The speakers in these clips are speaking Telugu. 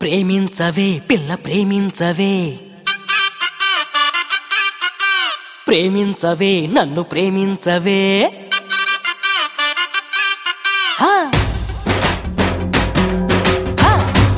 ప్రేమించవే పిల్ల ప్రేమించవే ప్రేమించవే నన్ను ప్రేమించవే హా. హా.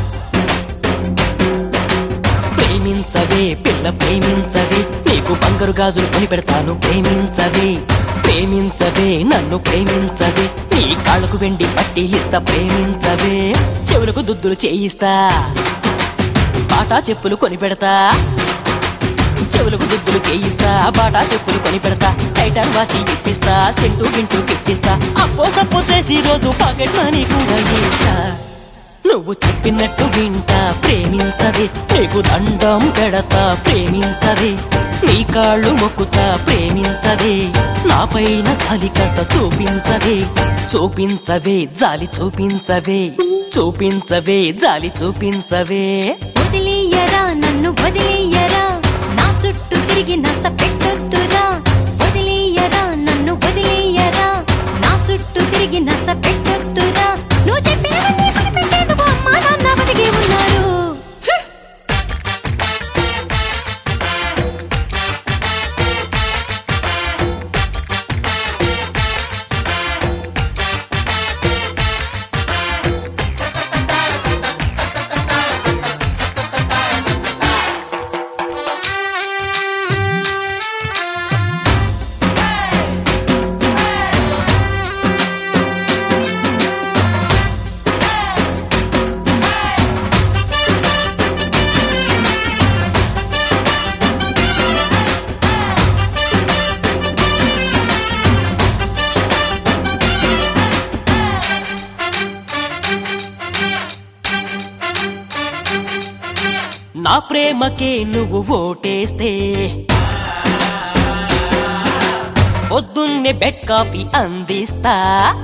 ప్రేమించవే పిల్ల ప్రేమించవే నీకు బంగారు గాజులు కొని పెడతాను ప్రేమించవే ప్రేమించవే నన్ను ప్రేమించవే నీ కాళ్ళకు వెండి పట్టి ఇస్తా ప్రేమించవే చెవులకు దుద్దులు చేయిస్తా బాటా చెప్పులు కొని పెడతా చెవులకు దుద్దులు చేయిస్తా బాటా చెప్పులు కొని పెడతా టైటాన్ వాచి ఇప్పిస్తా సెంటు గింటూ గిఫ్టిస్తా అప్పో సప్పో చేసి రోజు పాకెట్ మనీ కూడా ఇస్తా నువ్వు చెప్పినట్టు వింటా ప్రేమించవే నీకు దండం పెడతా ప్రేమించవే నీ కాళ్ళు మొక్కుతా ప్రేమించవే నా పైన జాలి కాస్త చూపించవే చూపించవే జాలి చూపించవే చూపించవే జాలి చూపించవే వదిలేయరా నన్ను వదిలేయరా నా చుట్టూ తిరిగి నస పెట్టొద్దురా వదిలేయరా నన్ను వదిలేయరా నా చుట్టూ తిరిగి నస పెట్టొద్దురా నువ్వు చెప్పినవన్నీ పని పెట్టేందుకు అమ్మా నాన్న బతికే ఉన్నారు హ్మ్. నా ప్రేమకే నువ్వు ఓటేస్తే పొద్దున్నే బెడ్ కాఫీ అందిస్తా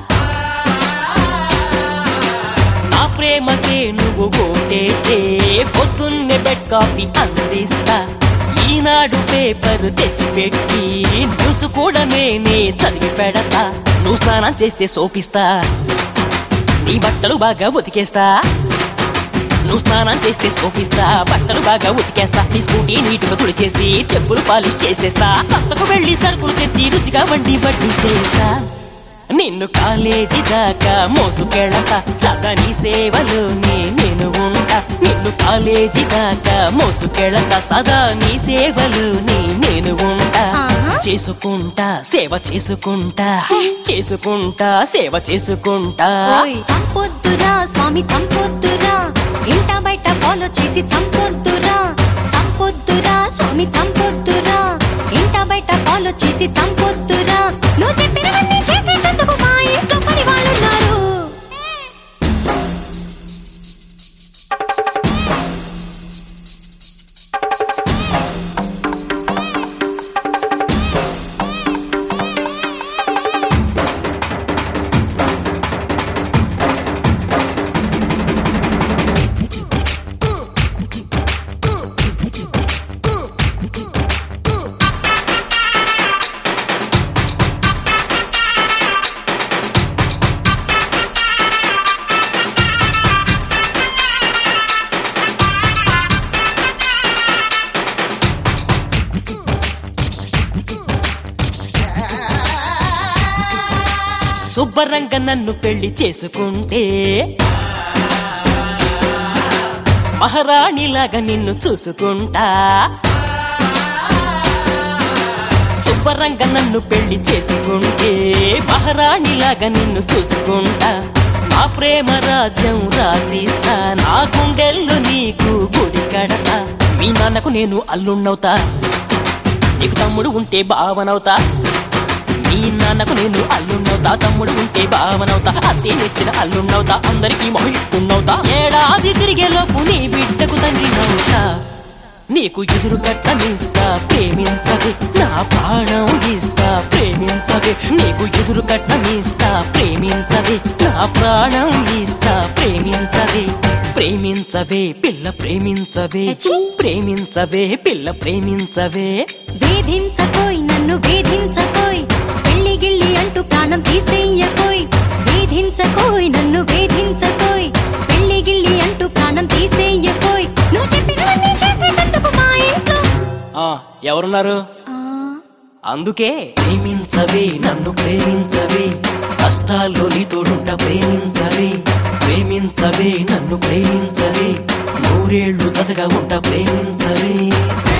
నా ప్రేమకే నువ్వు ఓటేస్తే పొద్దున్నే బెడ్ కాఫీ అందిస్తా ఈనాడు పేపర్ తెచ్చిపెట్టి న్యూస్ కూడా నేనే చదివి పెడతా నువ్వు స్నానం చేస్తే సోపిస్తా నీ బట్టలు బాగా ఉతికేస్తా నువ్వు స్నానం చేస్తే సోపిస్తా బట్టలు బాగా ఉతికేస్తా నీ స్కూటీ నీటుగా తుడిచేసి చెప్పులు పాలిష్ చేసేస్తా సంతకు వెళ్ళి సరుకులు తెచ్చి రుచిగా వండి వడ్డీ చేస్తా నిన్ను కాలేజీ దాకా మోసుకెళ్ళతా సదా నీ సేవలోనే నేను ఉంటా నిన్ను కాలేజీ దాకా మోసుకెళ్ళతా సదా నీ సేవలోనే నేను ఉంటా ఆహా. చేసుకుంటా సేవ చేసుకుంటా చేసుకుంటా సేవ చేసుకుంటా ఓయ్ చంపొద్దురా స్వామి చంపొద్దురా ఇంట బయట ఫాలో చేసి చంపొద్దురా చంపొద్దురా స్వామి చంపొద్దురా ఇంట బయట ఫాలో చేసి చంపొద్దురా నువ్వు చెప్పినవన్నీ చేసేటందుకు మా ఇంట్లో పని వాళ్ళున్నారు శుభ్రంగా నన్ను పెళ్లి చేసుకుంటే మహారాణిలాగా నిన్ను చూసుకుంటా శుభ్రంగా నన్ను పెళ్లి చేసుకుంటే మహారాణిలాగా నిన్ను చూసుకుంటా నా ప్రేమ రాజ్యం రాసిస్తా నా గుండెల్లో నీకు గుడి కడతా మీ నాన్నకు నేను అల్లున్నవుతా నీకు తమ్ముడు ఉంటే భావనవుతా మీ నాన్నకు నేను అల్లున్నవుతా తమ్ముడు ఉంటే భావనవుతా అత్తే నెచ్చిన అల్లున్నవుతా అందరికీ మొహిస్తున్నవుతా ఏడాది తిరిగే లోపు నీ బిడ్డకు తండ్రి నవ్వుతా నీకు ఎదురు కట్టనిస్తా ప్రేమించవే నా ప్రాణం ఇస్తా ప్రేమించవే నీకు ఎదురు కట్టనిస్తా ప్రేమించవే నా ప్రాణం ఇస్తా ప్రేమించవే ప్రేమించవే పిల్ల ప్రేమించవే ఛీ! ప్రేమించవే పిల్ల ప్రేమించవే వేధించకోయ్ నన్ను వేధించకోయ్ పెళ్లి గిళ్ళి అంటూ ప్రాణం తీసేయకోయ్ వేధించకోయ్ నన్ను వేధించకోయ్ పెళ్లి గిళ్ళి అంటూ ప్రాణం తీసేయకోయ్ ఎవరున్నారు ఆ, అందుకే ప్రేమించవే నన్ను ప్రేమించవే కష్టాల్లో నీ తోడుంట ప్రేమించవే ప్రేమించవే నన్ను ప్రేమించవే నూరేళ్లు జతగా ఉంట ప్రేమించవే